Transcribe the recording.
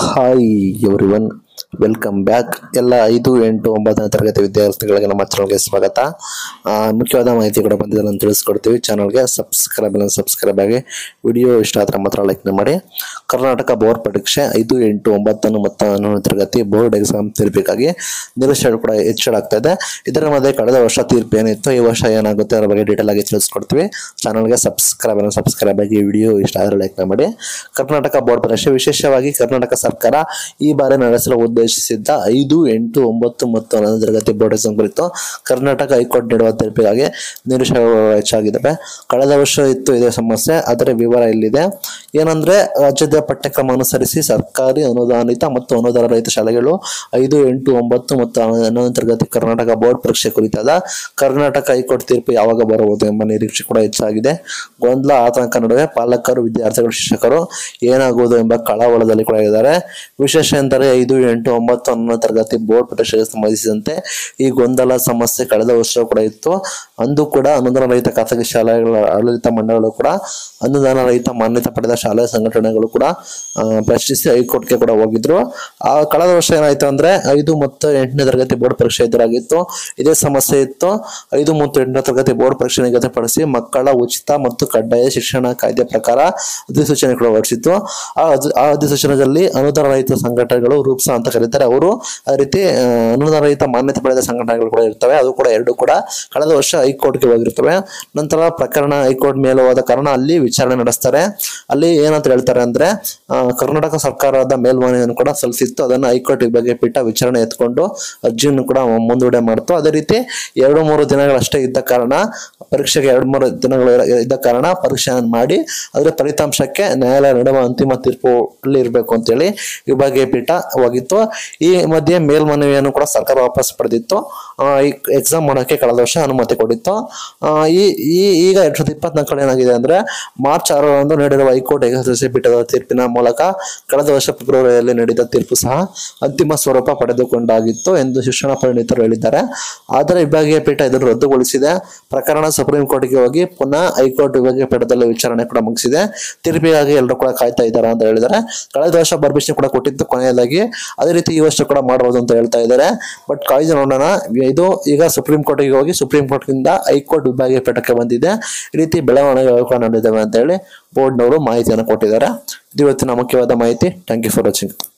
hi everyone welcome back ಎಲ್ಲ ಐದು ಎಂಟು ಒಂಬತ್ತನೇ ತರಗತಿ ವಿದ್ಯಾರ್ಥಿಗಳಿಗೆ ನಮ್ಮ ಚಾನಲ್ಗೆ ಸ್ವಾಗತ ಆ, ಮುಖ್ಯವಾದ ಮಾಹಿತಿ ಕೂಡ ಬಂದಿದೆ ನಾನು ತಿಳಿಸ್ಕೊಡ್ತೀವಿ ಚಾನಲ್ಗೆ ಸಬ್ಸ್ಕ್ರೈಬ್ ಸಬ್ಸ್ಕ್ರೈಬ್ ಆಗಿ ವಿಡಿಯೋ ಇಷ್ಟ ಆದರೆ ಮಾತ್ರ ಲೈಕ್ ಮಾಡಿ ಕರ್ನಾಟಕ ಬೋರ್ಡ್ ಪರೀಕ್ಷೆ ಐದು ಎಂಟು ಒಂಬತ್ತನ್ನು ಮತ್ತು ಹನ್ನೊಂದನೇ ತರಗತಿ ಬೋರ್ಡ್ ಎಕ್ಸಾಮ್ ತೀರ್ಪಿಗಾಗಿ ನಿರೀಕ್ಷೆ ಕೂಡ ಹೆಚ್ಚಳಾಗ್ತಾ ಇದೆ ಇದರ ಮಧ್ಯೆ ಕಳೆದ ವರ್ಷ ತೀರ್ಪು ಏನಿತ್ತು ಈ ವರ್ಷ ಏನಾಗುತ್ತೆ ಅದರ ಬಗ್ಗೆ ಡೀಟೇಲ್ ಆಗಿ ತಿಳಿಸ್ಕೊಡ್ತೀವಿ ಚಾನಲ್ಗೆ ಸಬ್ಸ್ಕ್ರೈಬ್ ಸಬ್ಸ್ಕ್ರೈಬ್ ಆಗಿ ವಿಡಿಯೋ ಇಷ್ಟ ಆದರೆ ಲೈಕ್ ಮಾಡಿ ಕರ್ನಾಟಕ ಬೋರ್ಡ್ ಪರೀಕ್ಷೆ ವಿಶೇಷವಾಗಿ ಕರ್ನಾಟಕ ಸರ್ಕಾರ ಈ ಬಾರಿ ನಡೆಸಲು ಉದ್ದೇಶಿಸಿದ್ದ ಐದು ಎಂಟು ಒಂಬತ್ತು ಮತ್ತು ಹನ್ನೊಂದನೇ ತರಗತಿ ಬೋರ್ಡ್ ಎಕ್ಸಾಮ್ ಕುರಿತು ಕರ್ನಾಟಕ ಹೈಕೋರ್ಟ್ ನೀಡುವ ತೀರ್ಪಿಗಾಗಿ ನಿರೀಕ್ಷೆಗಳು ಹೆಚ್ಚಾಗಿದ್ದಾವೆ ಕಳೆದ ವರ್ಷ ಇತ್ತು ಇದೇ ಸಮಸ್ಯೆ ಅದರ ವಿವರ ಇಲ್ಲಿದೆ ಏನಂದ್ರೆ ರಾಜ್ಯದ ಪಠ್ಯಕ್ರಮ ಅನುಸರಿಸಿ ಸರ್ಕಾರಿ ಅನುದಾನಿತ ಮತ್ತು ಅನುದಾನ ರಹಿತ ಶಾಲೆಗಳು ಐದು ಎಂಟು ಒಂಬತ್ತು ಮತ್ತು ಹನ್ನೊಂದನೇ ತರಗತಿ ಕರ್ನಾಟಕ ಬೋರ್ಡ್ ಪರೀಕ್ಷೆ ಕುರಿತಾದ ಕರ್ನಾಟಕ ಹೈಕೋರ್ಟ್ ತೀರ್ಪು ಯಾವಾಗ ಬರಬಹುದು ಎಂಬ ನಿರೀಕ್ಷೆ ಕೂಡ ಹೆಚ್ಚಾಗಿದೆ ಗೊಂದಲ ಆತಂಕ ನಡುವೆ ಪಾಲಕರು ವಿದ್ಯಾರ್ಥಿಗಳು ಶಿಕ್ಷಕರು ಏನಾಗುವುದು ಎಂಬ ಕಳವಳದಲ್ಲಿ ಕೂಡ ಇದ್ದಾರೆ ವಿಶೇಷ ಎಂದರೆ ಐದು ಎಂಟು ಒಂಬತ್ತು ಹನ್ನೊಂದನೇ ತರಗತಿ ಬೋರ್ಡ್ ಪರೀಕ್ಷೆಗೆ ಸಂಬಂಧಿಸಿದಂತೆ ಈ ಗೊಂದಲ ಸಮಸ್ಯೆ ಕಳೆದ ವರ್ಷ ಕೂಡ ಇತ್ತು ಅಂದು ಕೂಡ ಅನುದಾನ ರಹಿತ ಖಾಸಗಿ ಶಾಲೆಗಳ ಆಡಳಿತ ಮಂಡಳಿಗಳು ಕೂಡ ಅನುದಾನ ರಹಿತ ಮಾನ್ಯತೆ ಪಡೆದ ಶಾಲೆ ಸಂಘಟನೆಗಳು ಕೂಡ ಆ, ಪ್ರಶ್ನಿಸಿ ಹೈಕೋರ್ಟ್ಗೆ ಕೂಡ ಹೋಗಿದ್ರು ಆ ಕಳೆದ ವರ್ಷ ಏನಾಯ್ತು ಅಂದ್ರೆ ಐದು ಮತ್ತು ಎಂಟನೇ ತರಗತಿ ಬೋರ್ಡ್ ಪರೀಕ್ಷೆ ಎದುರಾಗಿತ್ತು ಇದೇ ಸಮಸ್ಯೆ ಇತ್ತು ಐದು ಮತ್ತು ಎಂಟನೇ ತರಗತಿ ಬೋರ್ಡ್ ಪರೀಕ್ಷೆ ನಿಗದಿಪಡಿಸಿ ಮಕ್ಕಳ ಉಚಿತ ಮತ್ತು ಕಡ್ಡಾಯ ಶಿಕ್ಷಣ ಕಾಯ್ದೆ ಪ್ರಕಾರ ಅಧಿಸೂಚನೆ ಕೂಡ ಹೊರಡಿಸಿತ್ತು ಆ ಅಧಿ- ಆ ಅಧಿಸೂಚನೆಯಲ್ಲಿ ಅನುದಾನ ರಹಿತ ಸಂಘಟನೆಗಳು ರೂಪ್ಸ ಅಂತ ಕರೀತಾರೆ ಅವರು ಅದೇ ರೀತಿ ಆ, ಅನುದಾನ ರಹಿತ ಮಾನ್ಯತೆ ಪಡೆದ ಸಂಘಟನೆಗಳು ಕೂಡ ಇರ್ತವೆ ಅದು ಕೂಡ ಎರಡು ಕೂಡ ಕಳೆದ ವರ್ಷ ಹೈಕೋರ್ಟ್ಗೆ ಹೋಗಿರ್ತವೆ ನಂತರ ಪ್ರಕರಣ ಹೈಕೋರ್ಟ್ ಮೇಲೆ ಹೋದ ಕಾರಣ ಅಲ್ಲಿ ವಿಚಾರಣೆ ನಡೆಸ್ತಾರೆ ಅಲ್ಲಿ ಏನಂತ ಹೇಳ್ತಾರೆ ಅಂದ್ರೆ ಆ, ಕರ್ನಾಟಕ ಸರ್ಕಾರದ ಮೇಲ್ಮನವಿಯನ್ನು ಕೂಡ ಸಲ್ಲಿಸಿತ್ತು ಅದನ್ನು ಹೈಕೋರ್ಟ್ ವಿಭಾಗೀಯ ಪೀಠ ವಿಚಾರಣೆ ಎತ್ಕೊಂಡು ಅರ್ಜಿಯನ್ನು ಕೂಡ ಮುಂದೂಡೆ ಮಾಡ್ತು ಅದೇ ರೀತಿ ಎರಡು ಮೂರು ದಿನಗಳಷ್ಟೇ ಇದ್ದ ಕಾರಣ ಪರೀಕ್ಷೆಗೆ ಎರಡು ಮೂರು ದಿನಗಳು ಇರ- ಇದ್ದ ಕಾರಣ ಪರೀಕ್ಷೆಯನ್ನು ಮಾಡಿ ಅದರ ಫಲಿತಾಂಶಕ್ಕೆ ನ್ಯಾಯಾಲಯ ನೀಡುವ ಅಂತಿಮ ತೀರ್ಪು ಅಲ್ಲಿ ಇರಬೇಕು ಅಂತೇಳಿ ವಿಭಾಗೀಯ ಪೀಠ ಹೋಗಿತ್ತು ಈ ಮಧ್ಯೆ ಮೇಲ್ಮನವಿಯನ್ನು ಕೂಡ ಸರ್ಕಾರ ವಾಪಸ್ ಪಡೆದಿತ್ತು ಎಕ್ಸಾಮ್ ಮಾಡೋಕ್ಕೆ ಕಳೆದ ವರ್ಷ ಅನುಮತಿ ಕೊಟ್ಟಿತ್ತು ಆ, ಈ ಈ ಈಗ ಎರಡ್ ಸಾವಿರದ ಇಪ್ಪತ್ನಾಲ್ಕರಲ್ಲಿ ಏನಾಗಿದೆ ಅಂದ್ರೆ ಮಾರ್ಚ್ ಆರರಂದು ನೀಡಿರುವ ಹೈಕೋರ್ಟ್ ಏಕಸದಸ್ಯ ಪೀಠದ ತೀರ್ಪಿನ ಮೂಲಕ ಕಳೆದ ವರ್ಷ ಫೆಬ್ರವರಿಯಲ್ಲಿ ನೀಡಿದ ತೀರ್ಪು ಸಹ ಅಂತಿಮ ಸ್ವರೂಪ ಪಡೆದುಕೊಂಡಾಗಿತ್ತು ಎಂದು ಶಿಕ್ಷಣ ಪರಿಣಿತರು ಹೇಳಿದ್ದಾರೆ ಆದರೆ ವಿಭಾಗೀಯ ಪೀಠ ಇದನ್ನು ರದ್ದುಗೊಳಿಸಿದೆ ಪ್ರಕರಣ ಸುಪ್ರೀಂ ಕೋರ್ಟ್ಗೆ ಹೋಗಿ ಪುನಃ ಹೈಕೋರ್ಟ್ ವಿಭಾಗೀಯ ಪೀಠದಲ್ಲಿ ವಿಚಾರಣೆ ಕೂಡ ಮುಗಿಸಿದೆ ತೀರ್ಪಿಗಾಗಿ ಎಲ್ಲರೂ ಕೂಡ ಕಾಯ್ತಾ ಇದ್ದಾರೆ ಅಂತ ಹೇಳಿದ್ದಾರೆ ಕಳೆದ ವರ್ಷ ಪರ್ಮಿಷನ್ ಕೂಡ ಕೊಟ್ಟಿದ್ದು ಕೊನೆಯದಾಗಿ ಅದೇ ರೀತಿ ಈ ವರ್ಷ ಕೂಡ ಮಾಡಬಹುದು ಅಂತ ಹೇಳ್ತಾ ಇದ್ದಾರೆ ಬಟ್ ಕಾಯ್ದೆ ನೋಡೋಣ ಇದು ಈಗ ಸುಪ್ರೀಂ ಕೋರ್ಟ್ಗೆ ಹೋಗಿ ಸುಪ್ರೀಂ ಕೋರ್ಟ್ನಿಂದ ಹೈಕೋರ್ಟ್ ವಿಭಾಗೀಯ ಪೀಠಕ್ಕೆ ಬಂದಿದೆ ಈ ರೀತಿ ಬೆಳವಣಿಗೆಗಳು ಕೂಡ ನಡೆದಿದ್ದಾವೆ ಅಂತ ಹೇಳಿ ಬೋರ್ಡ್ನವರು ಮಾಹಿತಿಯನ್ನು ಕೊಟ್ಟಿದ್ದಾರೆ ಇದು ಇವತ್ತಿನ ಮುಖ್ಯವಾದ ಮಾಹಿತಿ ಥ್ಯಾಂಕ್ ಯು ಫಾರ್ ವಾಚಿಂಗ್